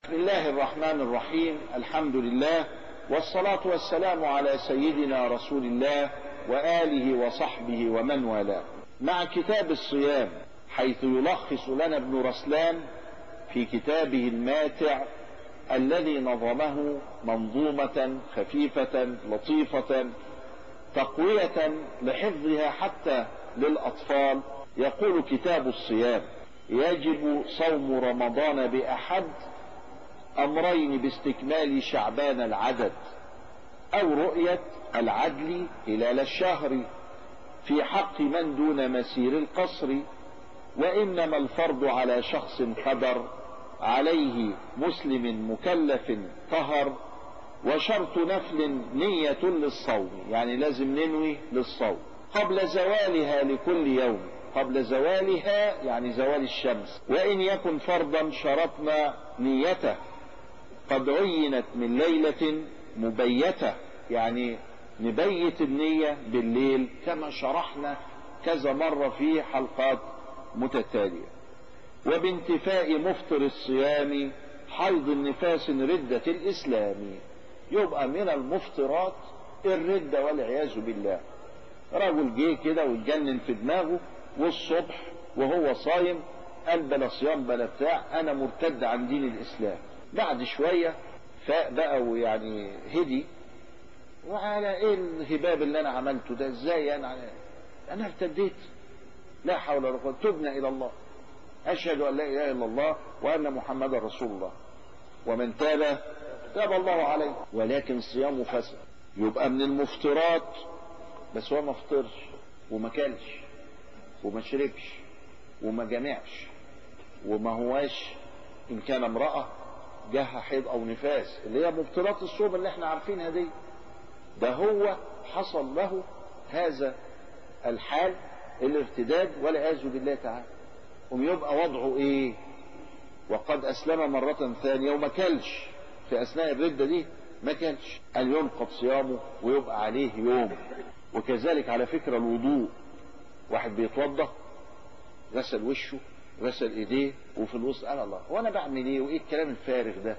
بسم الله الرحمن الرحيم الحمد لله والصلاة والسلام على سيدنا رسول الله وآله وصحبه ومن والاه مع كتاب الصيام حيث يلخص لنا ابن رسلان في كتابه الماتع الذي نظمه منظومة خفيفة لطيفة تقوية لحفظها حتى للأطفال يقول كتاب الصيام يجب صوم رمضان بأحد أمرين باستكمال شعبان العدد أو رؤية العدل هلال الشهر في حق من دون مسير القصر وإنما الفرض على شخص قدر عليه مسلم مكلف طهر وشرط نفل نية للصوم يعني لازم ننوي للصوم قبل زوالها لكل يوم قبل زوالها يعني زوال الشمس وإن يكن فرضا شرطنا نيته قد عينت من ليلة مبيتة يعني نبيت النية بالليل كما شرحنا كذا مرة في حلقات متتالية وبانتفاء مفطر الصيام حيض النفاس ردة الإسلام يبقى من المفطرات الردة والعياذ بالله رجل جه كده واتجنن في دماغه والصبح وهو صايم قال بلا صيام بلا بتاع انا مرتد عن دين الاسلام بعد شوية فاق بقى ويعني هدي وعلى ايه الهباب اللي انا عملته ده ازاي انا انا ارتديت لا حول ولا قوة تبنا الى الله اشهد ان لا اله الا الله وان محمدا رسول الله ومن تاب تاب الله عليه ولكن صيامه فسد يبقى من المفطرات بس هو ما فطرش وما كلش وما شربش وما جمعش وما هواش ان كان امرأة جاها حيض او نفاس اللي هي مبطلات الصوم اللي احنا عارفينها دي ده هو حصل له هذا الحال الارتداد والعياذ بالله تعالى ويبقى وضعه ايه وقد اسلم مرة ثانية وما كلش في اثناء الردة دي ما كلش قال ينقض صيامه ويبقى عليه يوم وكذلك على فكرة الوضوء واحد بيتوضى غسل وشه غسل ايديه وفي الوسط قال الله وانا بعمل ايه وايه الكلام الفارغ ده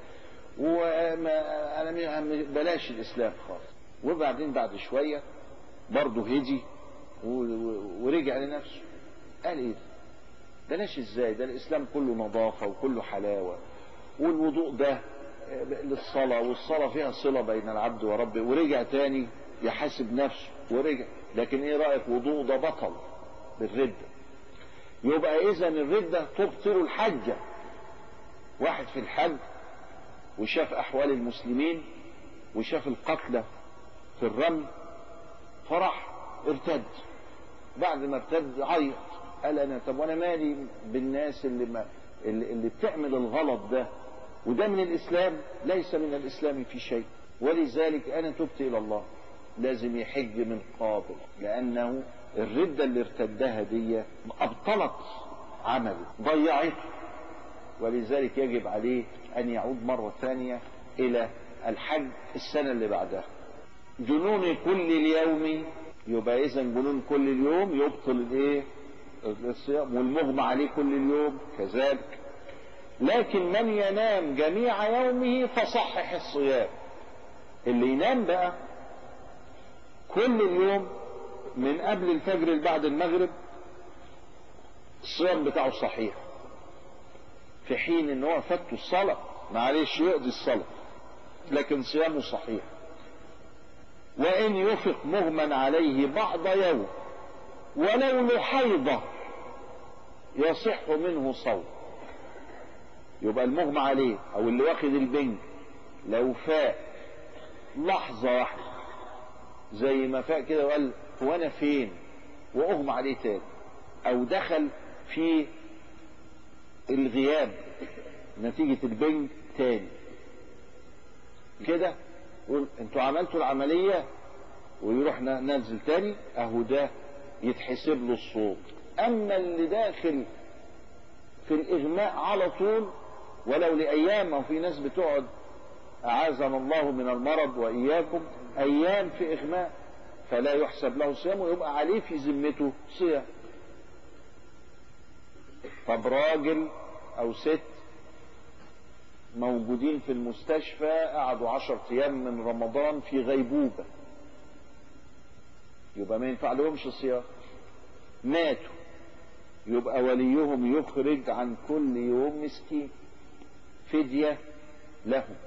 وما انا بلاش الاسلام خالص وبعدين بعد شوية برضه هدي ورجع لنفسه قال ايه ده بلاش ازاي ده الاسلام كله نظافة وكله حلاوة والوضوء ده للصلاة والصلاة فيها صلة بين العبد وربه ورجع تاني يحاسب نفسه ورجع لكن ايه رأيك وضوء ده بطل بالردة يبقى اذا الردة تبطل الحجة واحد في الحج وشاف احوال المسلمين وشاف القتلى في الرمي فرح ارتد بعد ما ارتد عيط قال انا طب وانا مالي بالناس اللي ما اللي, اللي بتعمل الغلط ده وده من الاسلام ليس من الاسلام في شيء ولذلك انا تبت الى الله لازم يحج من قابل لانه الردة اللي ارتدها دي ابطلت عمله ضيعته ولذلك يجب عليه ان يعود مرة ثانية الى الحج السنة اللي بعدها جنون كل اليوم يبقى اذا جنون كل اليوم يبطل الايه الصيام والمغمى عليه كل اليوم كذلك لكن من ينام جميع يومه فصحح الصيام اللي ينام بقى كل اليوم من قبل الفجر لبعد المغرب الصيام بتاعه صحيح في حين ان هو فاته الصلاة معلش يقضي الصلاة لكن صيامه صحيح وان يفق مغمى عليه بعض يوم ولو لحيضة يصح منه صوم يبقى المغمى عليه او اللي واخد البنج لو فاق لحظة واحدة زي ما فاق كده وقال هو انا فين واغمى عليه تاني او دخل في الغياب نتيجة البنج تاني كده انتوا عملتوا العملية ويروح ننزل تاني اهو ده يتحسب له الصوم اما اللي داخل في الاغماء على طول ولو لايام او في ناس بتقعد اعاذنا الله من المرض واياكم ايام في اغماء فلا يحسب له صيام ويبقى عليه في ذمته صيام طب راجل او ست موجودين في المستشفى قعدوا عشر ايام من رمضان في غيبوبة يبقى ما ينفع لهمش صيام ماتوا يبقى وليهم يخرج عن كل يوم مسكين فدية لهم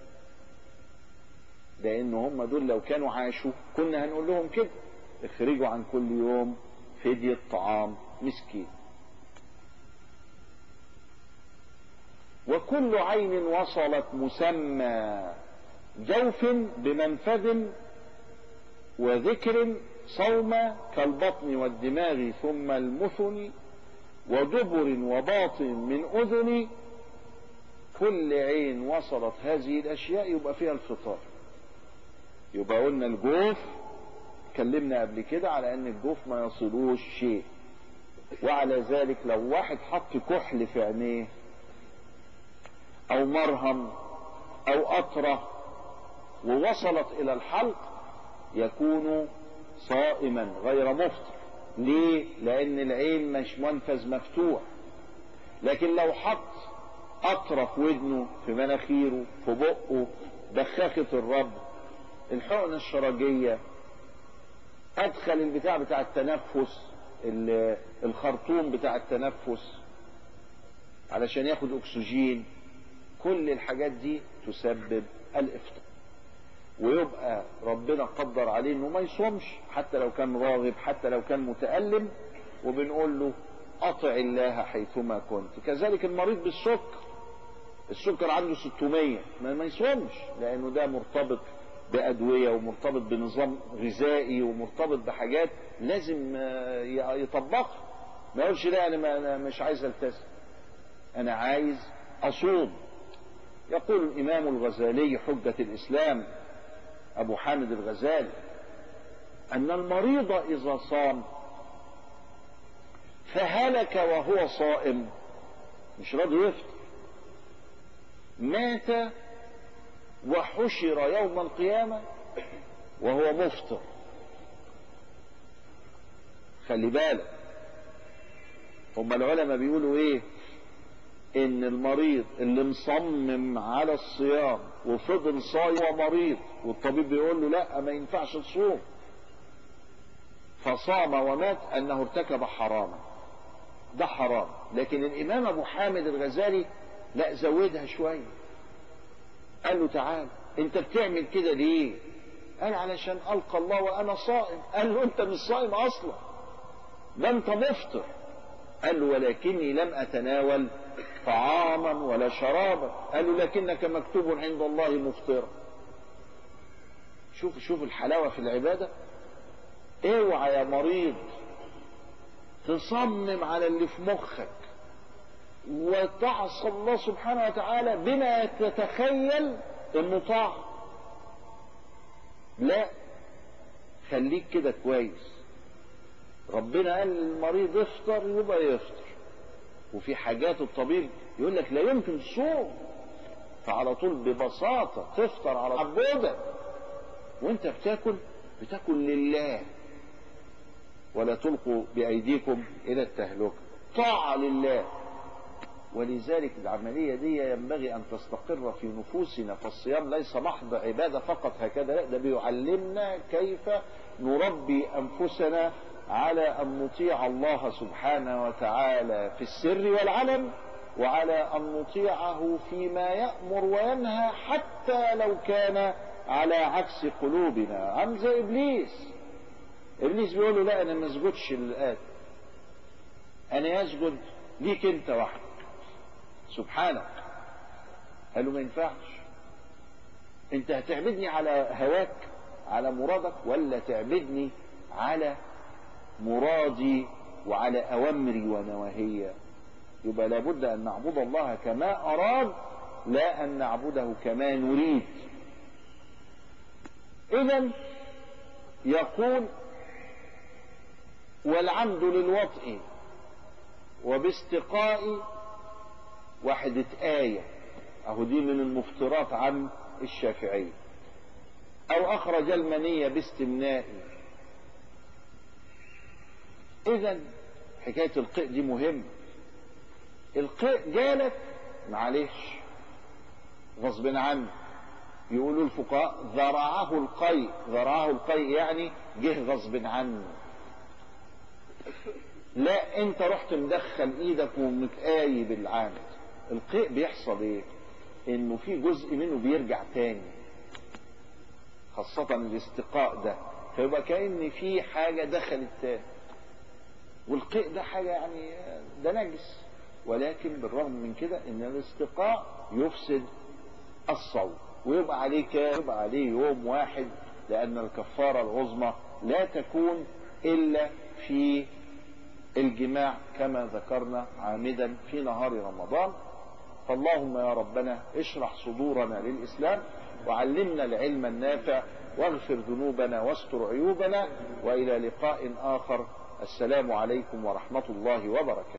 لان هم دول لو كانوا عاشوا كنا هنقول لهم كده اخرجوا عن كل يوم فدية طعام مسكين وكل عين وصلت مسمى جوف بمنفذ وذكر صوم كالبطن والدماغ ثم المثل ودبر وباطن من أذن كل عين وصلت هذه الأشياء يبقى فيها الفطار يبقى قلنا الجوف اتكلمنا قبل كده على ان الجوف ما يصلوش شيء وعلى ذلك لو واحد حط كحل في عينيه او مرهم او قطرة ووصلت الى الحلق يكون صائما غير مفطر ليه لان العين مش منفذ مفتوح لكن لو حط قطرة في ودنه في مناخيره في بقه بخاخة الرب الحقنة الشرجية ادخل البتاع بتاع التنفس الخرطوم بتاع التنفس علشان ياخد اكسجين كل الحاجات دي تسبب الافطار ويبقى ربنا قدر عليه انه ما يصومش حتى لو كان راغب حتى لو كان متألم وبنقول له اطع الله حيثما كنت كذلك المريض بالسكر السكر عنده 600 ما, ما يصومش لانه ده مرتبط بأدوية ومرتبط بنظام غذائي ومرتبط بحاجات لازم يطبقها ما يقولش لا انا, أنا مش عايز التزم انا عايز اصوم يقول الامام الغزالي حجة الاسلام ابو حامد الغزالي ان المريض اذا صام فهلك وهو صائم مش راضي يفطر مات وحشر يوم القيامة وهو مفطر خلي بالك هم العلماء بيقولوا ايه ان المريض اللي مصمم على الصيام وفضل صايم ومريض والطبيب بيقول له لا ما ينفعش تصوم فصام ومات انه ارتكب حراما ده حرام لكن الامام ابو حامد الغزالي لا زودها شويه قال له تعال انت بتعمل كده ليه قال علشان القى الله وانا صائم قال له انت مش صائم اصلا ده انت مفطر قال له ولكني لم اتناول طعاما ولا شرابا قال له لكنك مكتوب عند الله مفطرا شوف شوف الحلاوه في العباده اوعى يا مريض تصمم على اللي في مخك وتعصى الله سبحانه وتعالى بما تتخيل انه طاعة لا خليك كده كويس ربنا قال للمريض افطر يبقى يفطر وفي حاجات الطبيب يقول لك لا يمكن تصوم فعلى طول ببساطة تفطر على عبودة وانت بتاكل بتاكل لله ولا تلقوا بأيديكم إلى التهلكة طاعة لله ولذلك العملية دي ينبغي أن تستقر في نفوسنا فالصيام ليس محض عبادة فقط هكذا لا ده بيعلمنا كيف نربي أنفسنا على أن نطيع الله سبحانه وتعالى في السر والعلن وعلى أن نطيعه فيما يأمر وينهى حتى لو كان على عكس قلوبنا عم زي إبليس إبليس بيقول له لا أنا ما اسجدش للآن أنا يسجد ليك أنت وحدك سبحانك قال له ما ينفعش انت هتعبدني على هواك على مرادك ولا تعبدني على مرادي وعلى اوامري ونواهي يبقى لابد ان نعبد الله كما اراد لا ان نعبده كما نريد اذا يقول والعمد للوطء وباستقاء وحدة آية أهو دي من المفترات عن الشافعية أو أخرج المنية باستمناء إذا حكاية القيء دي مهمة القيء جالك معلش غصب عنه يقولوا الفقهاء ذرعه القيء ذرعه القيء يعني جه غصب عنه لا انت رحت مدخل ايدك ومتقايب العامل القيء بيحصل ايه انه في جزء منه بيرجع تاني خاصة الاستقاء ده فيبقى كأن في حاجة دخلت تاني والقيء ده حاجة يعني ده نجس ولكن بالرغم من كده ان الاستقاء يفسد الصوم ويبقى عليه كام يبقى عليه يوم واحد لان الكفارة العظمى لا تكون الا في الجماع كما ذكرنا عامدا في نهار رمضان فاللهم يا ربنا اشرح صدورنا للإسلام وعلمنا العلم النافع واغفر ذنوبنا واستر عيوبنا وإلى لقاء آخر السلام عليكم ورحمة الله وبركاته